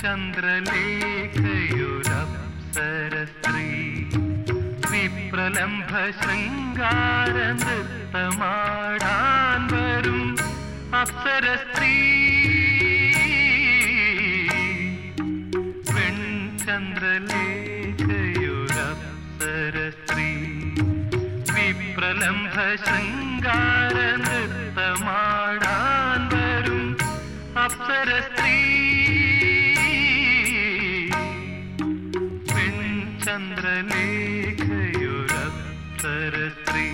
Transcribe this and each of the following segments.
ചന്ദ്രലേഖയൊരപ്സര സ്ത്രീ വിപ്രലംഭ ശൃംഗാര നൃത്തമാടാൻ വരും അപ്സര സ്ത്രീ പെൺചന്ദ്രലേഖയൊരപ്സര സ്ത്രീ വിപ്രലംഭ ശൃംഗാര നൃത്തമാടാൻ വരും അപ്സര സ്ത്രീ പെൺചന്ദ്രലേഖയൊരപ്സര സ്ത്രീ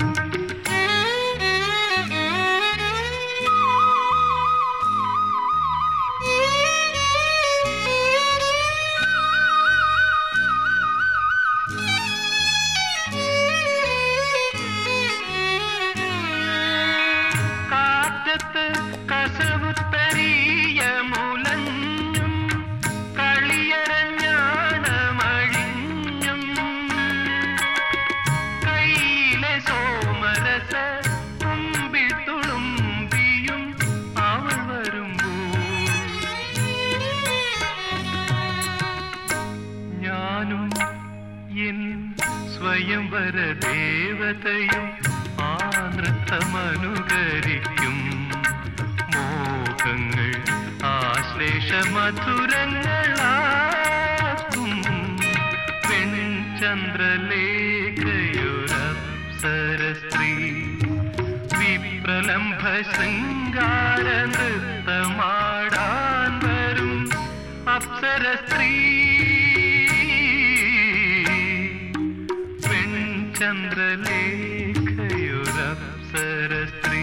കാറ്റത്ത് കസവുത്തരീയ മുലഞ്ഞും കളിയരഞ്ഞാണമഴിഞ്ഞും കയ്യിലെ സോമരസ തുമ്പിൽ തുളുമ്പിയും അവൾ വരുമ്പോൾ ഞാനും എൻ സ്വയംവര ദേവതയും ആ നൃത്തമനുകരിക്കും മോഹങ്ങൾ ആശ്ലേഷ മധുരങ്ങളാക്കും പെൺചന്ദ്രലേഖയൊരപ്സര സ്ത്രീ വിപ്രലംഭ ശൃംഗാര നൃത്തമാടാൻ വരും അപ്സര സ്ത്രീ പെൺചന്ദ്രലേഖയൊരപ്സര സ്ത്രീ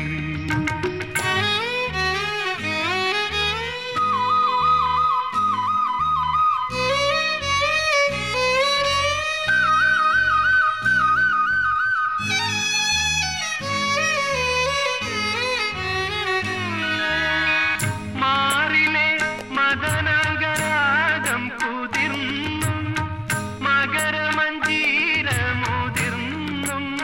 മാറിലെ മദനഗരാഗം കുതിർന്നും മകരമഞ്ജീരമുതിർന്നും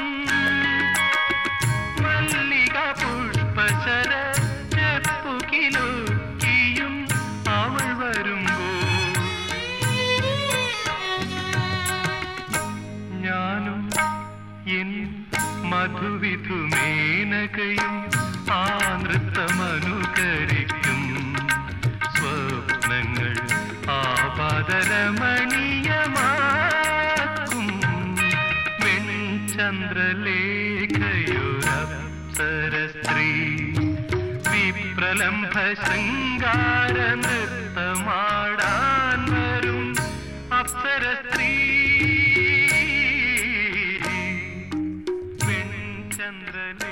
മല്ലിക പുഷ്പശര ചെപ്പുകിലുക്കിയും അവൾ വരുമ്പോൾ ഞാനും എൻ മധുവിധു മേനകയും ആ നൃത്തമനുകരിക്കും സ്വപ്നങ്ങൾ ആപാദരമണീയമാക്കും വെൺചന്ദ്രലേഖയൊരപ്സര സ്ത്രീ വിപ്രലംഭ ശൃംഗാര നൃത്തമാടാൻ വരും അപ്സര സ്ത്രീ പെൺചന്ദ്രലേ